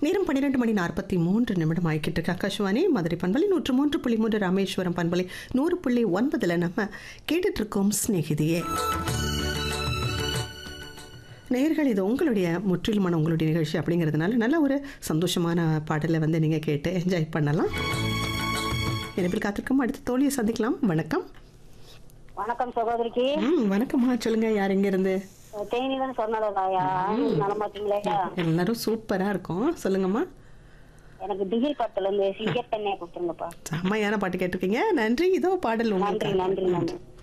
நேரம் பன்னிரெண்டு மணி நாற்பத்தி மூன்று நிமிடம் ஆகிக்கிட்டு இருக்கு ஆகாஷ்வாணி மதுரை பண்பலை நூற்று மூன்று புள்ளி மூன்று ராமேஸ்வரம் பண்பலை நூறு புள்ளி ஒன்பதுல நம்ம கேட்டுட்டு இருக்கோம் சிநேகிதியே நேர்கள் இது உங்களுடைய முற்றிலுமான உங்களுடைய நிகழ்ச்சி அப்படிங்கிறதுனால நல்ல ஒரு சந்தோஷமான பாடலை வந்து நீங்கள் கேட்டு என்ஜாய் பண்ணலாம் இனிப்பில் காத்திருக்கோம் அடுத்த தோழியை சந்திக்கலாம் வணக்கம் வணக்கம் சகோதரிக்கு ம் வணக்கம்மா சொல்லுங்க யார் எங்க இருந்து தேனியில சொன்னதாயா நலமா இருக்கீங்களா எல்லாரும் சூப்பரா இருக்கும் சொல்லுங்கம்மா எனக்கு டிகிரி பத்துல இருந்து சிங்கப்பெண்ணே கொடுத்துருங்கப்பா செம்மையான பாட்டு கேட்டிருக்கீங்க நன்றி இதோ பாடல் நன்றி உங்களுக்கு நன்றி நன்றி